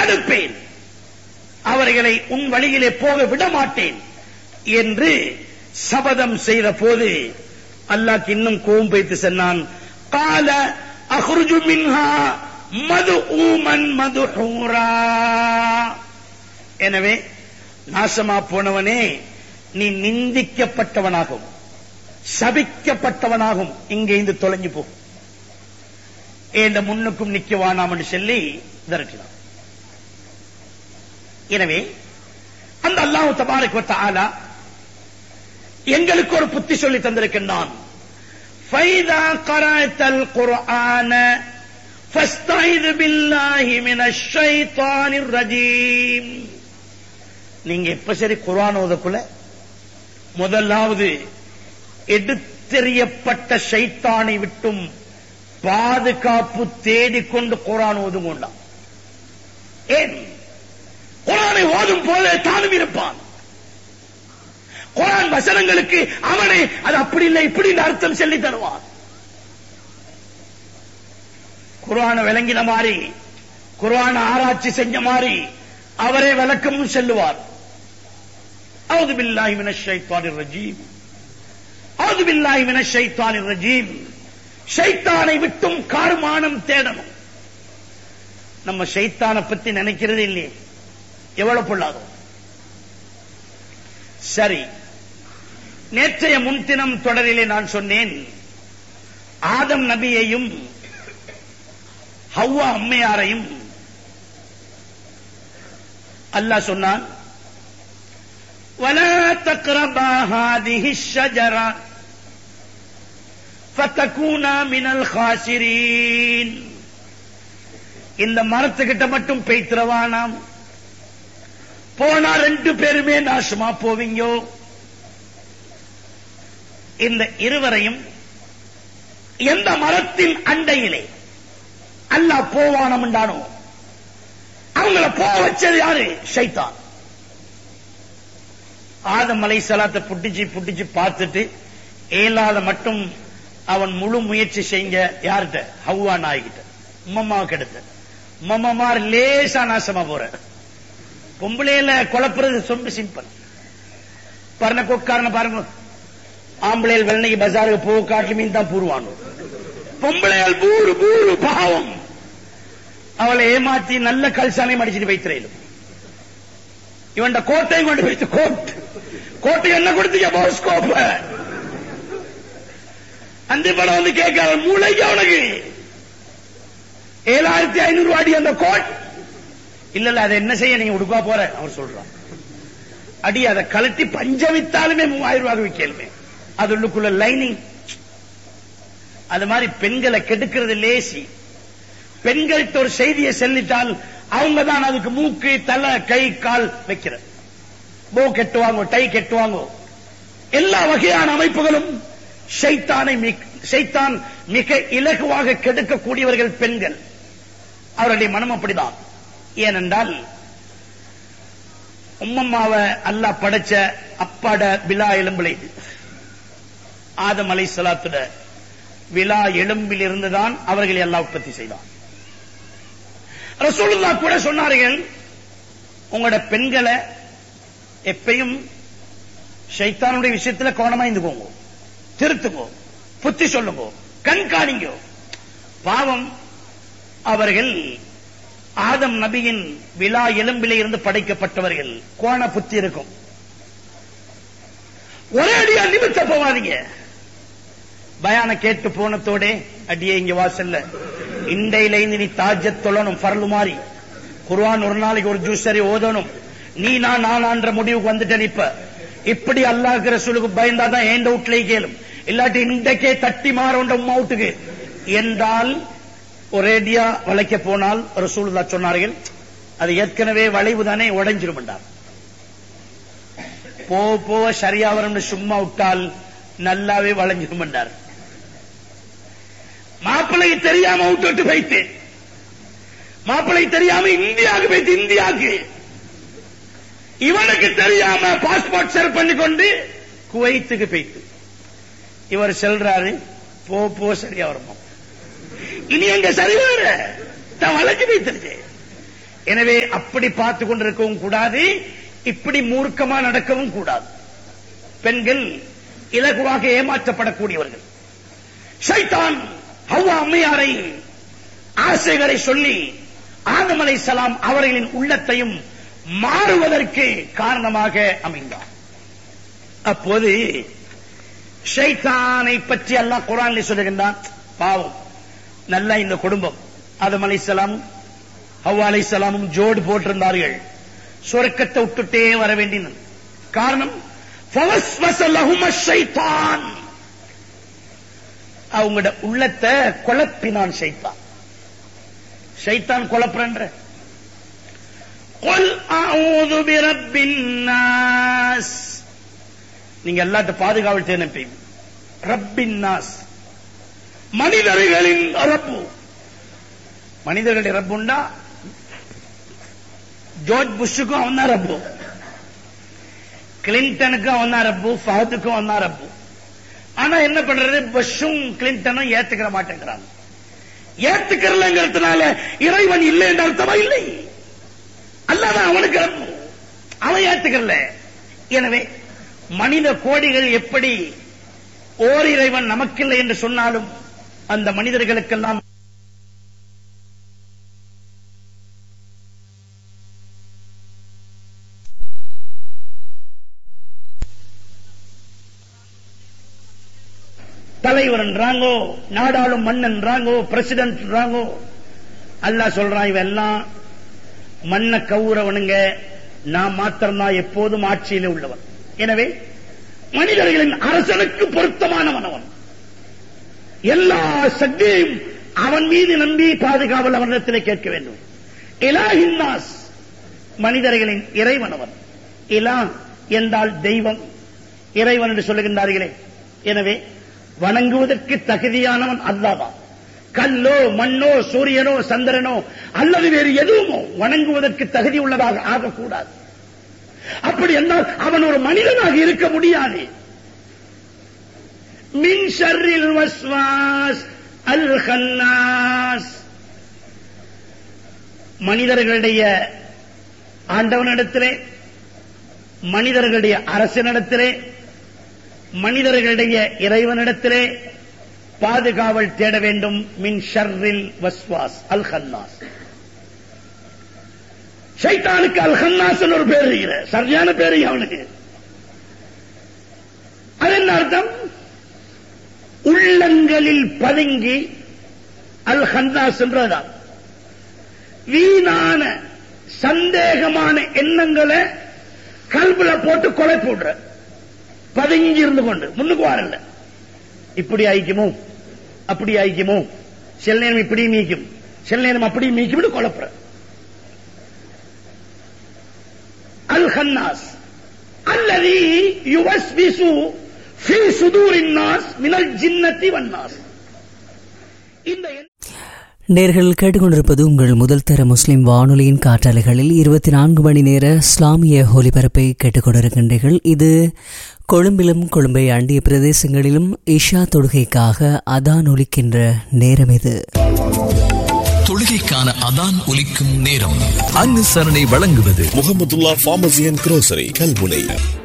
தடுப்பேன் அவர்களை உன் வழியிலே போக விட மாட்டேன் என்று சபதம் செய்த போது அல்லாஹ் இன்னும் கோபம் வைத்து சொன்னான் கால அஹ்ருஜு மின்ஹா மது ஊமன் மதுஹூரா எனவே நாசமா போனவனே நீ நிந்திக்கப்பட்டவனாகும் சபிக்கப்பட்டவனாகும் இங்கே இருந்து தொலைஞ்சு போ இந்த முன்னுக்கும் நிக்க வேணாம் என்று சொல்லி விரட்டினான் எனவே அந்த அல்லாஹ் தபாரக் வ தஆலா எங்களுக்கு ஒரு புத்தி சொல்லி தந்திருக்கின்றான் فَإِذَا قَرَأْتَ الْقُرْآنَ فَاسْتَعِذْ بِاللَّهِ مِنَ الشَّيْطَانِ الرَّجِيمِ நீங்க எப்ப சரி குர்ஆன் ஓதக்குள்ள முதலாவது எடுத்தெறியப்பட்ட ஷைத்தானை விட்டும் பாதுகாப்பு தேடிக்கொண்டு குர்ஆன் ஓதுங்கொண்டான் ஏன் குரானை ஓதும் போல தானும் இருப்பான் குரான் வசனங்களுக்கு அவனை அது அப்படி இல்லை இப்படி இந்த அர்த்தம் சொல்லி தருவான் குரான விளங்கின மாதிரி குரான ஆராய்ச்சி செஞ்ச மாதிரி அவரே விளக்கமும் செல்லுவார் அவுது பில்லாஹி மினஷ் ஷைத்தானிர் ரஜீம் அவுது பில்லாஹி மினஷ் ஷைத்தானிர் ரஜீம் ஷைத்தானை விட்டும் கார்மானம் தேடணும் நம்ம ஷைத்தானை பத்தி நினைக்கிறது இல்லையே எவ்வளவு பொல்லாதோ சரி நேற்றைய முன்தினம் தொடரிலே நான் சொன்னேன் ஆதம் நபியையும் ஹவ்வா அம்மையாரையும் அல்லாஹ் சொன்னான் ولا تقربا هذه الشجرة فتكونا من الخاسرين இந்த மரத்துக்கிட்ட மட்டும் பெய்த்திரவானாம் போனா ரெண்டு பேருமே நாசமா போவீங்க இந்த இருவரையும் எந்த மரத்தின் அண்டையிலே அல்லாஹ் போவானம் உண்டானோ அவங்கள போக வச்சது யாரு ஷைத்தான் ஆதம் மலை சலாத்தை புட்டிச்சு புட்டிச்சு பார்த்துட்டு ஏலாத மட்டும் அவன் முழு முயற்சி செய்ய யார்கிட்ட ஹவ்வா நாய்கிட்ட உம்மம்மாவுக்கு எடுத்த உம்மம்மார் லேசா நாசமா போற பொம்பளையில குழப்புறது ரொம்ப சிம்பிள் பரண கொக்காரன பாருங்க ஆம்பளையில் வெள்ளனைக்கு பஜாருக்கு போக காட்டு மீன் தான் பூருவானோ பொம்பளையால் பூரு பூரு பாவம் அவளை ஏமாத்தி நல்ல கல்சாலையும் அடிச்சுட்டு வைத்திரையிலும் இவன் கோட்டையும் கொண்டு வைத்து கோட் கோட்டை என்ன கொடுத்தீங்க போஸ்கோப்ப அந்த படம் வந்து கேட்காத மூளைக்கு அவனுக்கு ஏழாயிரத்தி ஐநூறு ரூபாடி அந்த கோட் இல்ல இல்ல அதை என்ன செய்ய நீங்க உடுக்கா போற அவர் சொல்றான் அடி அதை கலட்டி பஞ்ச வித்தாலுமே மூவாயிரம் ரூபாய் விற்கலுமே அது உள்ளுக்குள்ள லைனிங் அது மாதிரி பெண்களை கெடுக்கிறது லேசி பெண்கள்கிட்ட ஒரு செய்தியை செல்லிட்டால் அவங்க தான் அதுக்கு மூக்கு தலை கை கால் வைக்கிற போ கெட்டுவாங்க டை கெட்டுவாங்க எல்லா வகையான அமைப்புகளும் ஷைத்தானை ஷைத்தான் மிக இலகுவாக கெடுக்கக்கூடியவர்கள் பெண்கள் அவருடைய மனம் அப்படிதான் ஏனென்றால் உம்மம்மாவை அல்லாஹ் படைச்ச அப்பாட விழா எலும்பிலை ஆதம் அலை சலாத்துட விழா எலும்பில் இருந்துதான் அவர்களை எல்லாம் உற்பத்தி செய்தான் ரசூலுல்லா கூட சொன்னார்கள் உங்களோட பெண்களை எப்பயும் ஷைத்தானுடைய விஷயத்துல கவனமா இருந்துக்கோங்க திருத்துக்கோ புத்தி சொல்லுங்க கண்காணிங்க பாவம் அவர்கள் ஆதம் நபியின் விழா எலும்பிலே இருந்து படைக்கப்பட்டவர்கள் கோண புத்தி இருக்கும் ஒரே அடியா நிமித்த போவாதீங்க பயான கேட்டு போனத்தோட அடியே இங்க வாசல்ல இண்டையில இருந்து நீ தாஜத் தொழணும் பரலு மாறி குர்ஆன் ஒரு நாளைக்கு ஒரு ஜூஸ் சரி ஓதணும் நீ நான் நானான்ற முடிவுக்கு வந்துட்டேன் இப்ப இப்படி அல்லாஹ் ரசூலுக்கு பயந்தாதான் ஏண்ட வீட்டுல கேளும் இல்லாட்டி இன்றைக்கே தட்டி மாறோண்ட உம்மா வீட்டுக்கு என்றால் ஒரேடியா வளைக்க போனால் ரசூலுல்லா சொன்னார்கள் அது ஏற்கனவே வளைவு தானே உடைஞ்சிரும் என்றார் போ போவ சரியா வரும்னு சும்மா விட்டால் நல்லாவே வளைஞ்சிரும் என்றார் மாப்பிள்ளைக்கு தெரியாம விட்டு வைத்து மாப்பிள்ளை தெரியாம இந்தியாவுக்கு போயிட்டு இந்தியாவுக்கு இவனுக்கு தெரியாம பாஸ்போர்ட் சர்வ் பண்ணி கொண்டு குவைத்துக்கு போயிட்டு இவர் செல்றாரு போ போ சரியா வருமா இனி எங்க சரி வர தான் வளைஞ்சு வைத்திருக்கு எனவே அப்படி பார்த்து கொண்டிருக்கவும் கூடாது இப்படி மூர்க்கமா நடக்கவும் கூடாது பெண்கள் இலகுவாக ஏமாற்றப்படக்கூடியவர்கள் ஷைத்தான் ஹவ்வா அம்மையாரை ஆசைகளை சொல்லி ஆதம் அலைஹிஸ்ஸலாம் அவர்களின் உள்ளத்தையும் மாறுவதற்கு காரணமாக அமைந்தார் அப்போது ஷைத்தானை பற்றி அல்லாஹ் குரானில் சொல்லுகின்றான் பாவம் நல்ல இந்த குடும்பம் ஆதம் அலைஹிஸ்ஸலாமும் ஹவ்வா அலைஹிஸ்ஸலாமும் ஜோடு போட்டிருந்தார்கள் சொர்க்கத்தை விட்டுட்டே வர வேண்டியது காரணம் فَوَسْوَسَ لَهُمَا الشَّيْطَانُ அவங்களோட உள்ளத்தை குழப்பினான் ஷைத்தான் ஷைத்தான் குழப்புறன்ற قل اعوذ برب الناس நீங்க எல்லாத்த பாதுகாவல் தேர்ந்தெடுப்பீங்க ரப்பின் நாஸ் மனிதர்களின் ரப்பு மனிதர்களுடைய ரப்புண்டா ஜோர்ஜ் புஷ்ஷுக்கும் அவன் தான் ரப்பு கிளின்டனுக்கும் அவன் தான் ரப்பு ஃபஹதுக்கும் அவன் தான் ரப்பு ஆனா என்ன பண்றது புஷ்ஷும் கிளின்டனும் ஏத்துக்கிற மாட்டேங்கிறாங்க ஏத்துக்கிறலங்கிறதுனால இறைவன் இல்லை என்ற அர்த்தமா இல்லை அல்லாதான் அவனுக்கு ரப்பு அவன் ஏத்துக்கல எனவே மனித கோடிகள் எப்படி ஓர் இறைவன் நமக்கில்லை என்று சொன்னாலும் அந்த மனிதர்களுக்கெல்லாம் தலைவர்ன்றாங்கோ நாடாளும் மன்னன்றாங்கோ பிரசிடென்ட்ன்றாங்கோ அல்லாஹ் சொல்றான் இவெல்லாம் மண்ண கவுறவனுங்க நான் மாத்திரம்தான் எப்போதும் ஆட்சியிலே உள்ளவன் எனவே மனிதர்களின் அரசனுக்கு பொருத்தமானவன் அவன் எல்லா சக்தியையும் அவன் மீது நம்பி பாதுகாவல் அவனிடத்திலே கேட்க வேண்டும் இலாஹின்னாஸ் மனிதர்களின் இறைவன் அவன் இலா என்றால் தெய்வம் இறைவன் என்று சொல்லுகின்றார்களே எனவே வணங்குவதற்கு தகுதியானவன் அல்லாதான் கல்லோ மண்ணோ சூரியனோ சந்திரனோ அல்லது வேறு எதுவுமோ வணங்குவதற்கு தகுதி உள்ளதாக ஆகக்கூடாது அப்படி என்றால் அவன் ஒரு மனிதனாக இருக்க முடியாது மின் ஷர்ரில் வஸ்வாஸ் அல் ஹன்னாஸ் மனிதர்களுடைய ஆண்டவனிடத்திலே மனிதர்களுடைய அரசனிடத்திலே மனிதர்களுடைய இறைவனிடத்திலே பாதுகாவல் தேட வேண்டும் மின் ஷர்ரில் வஸ்வாஸ் அல் ஹன்னாஸ் ஷைத்தானுக்கு அல் ஹன்னாஸ் ஒரு பேர் இருக்கிற சரியான பேரு அவனுக்கு அது என்ன அர்த்தம் உள்ளங்களில் பதுங்கி அல் ஹன்னாஸ் என்றதான் வீணான சந்தேகமான எண்ணங்களை கல்புல போட்டு கொலை போடுற பதுங்கி இருந்து கொண்டு முன்னுக்கு வரல இப்படி ஆயிக்குமோ அப்படி ஆயிக்குமோ சில நேரம் இப்படி மீக்கும் சில நேரம் அப்படி மீக்கும் குழப்புற அல் ஹன்னாஸ் அல்லது யுவஸ் விசு ஃபி சுதூரின் நாஸ் மினல் ஜின்னத்தி வன்னாஸ் இந்த நேர்கள் கேட்டுக்கொண்டிருப்பது உங்கள் முதல் தர முஸ்லிம் வானொலியின் காற்றாலைகளில் இருபத்தி நான்கு மணி நேர இஸ்லாமிய ஒலிபரப்பை கேட்டுக்கொண்டிருக்கின்றீர்கள் இது கொழும்பிலும் கொழும்பை அண்டிய பிரதேசங்களிலும் இஷா தொழுகைக்காக அதான் ஒலிக்கின்ற நேரம் இது தொழுகைக்கான அதான் ஒலிக்கும் நேரம் அனுசரணை வழங்குவது Mohamedullah pharmacy and grocery Kalmunai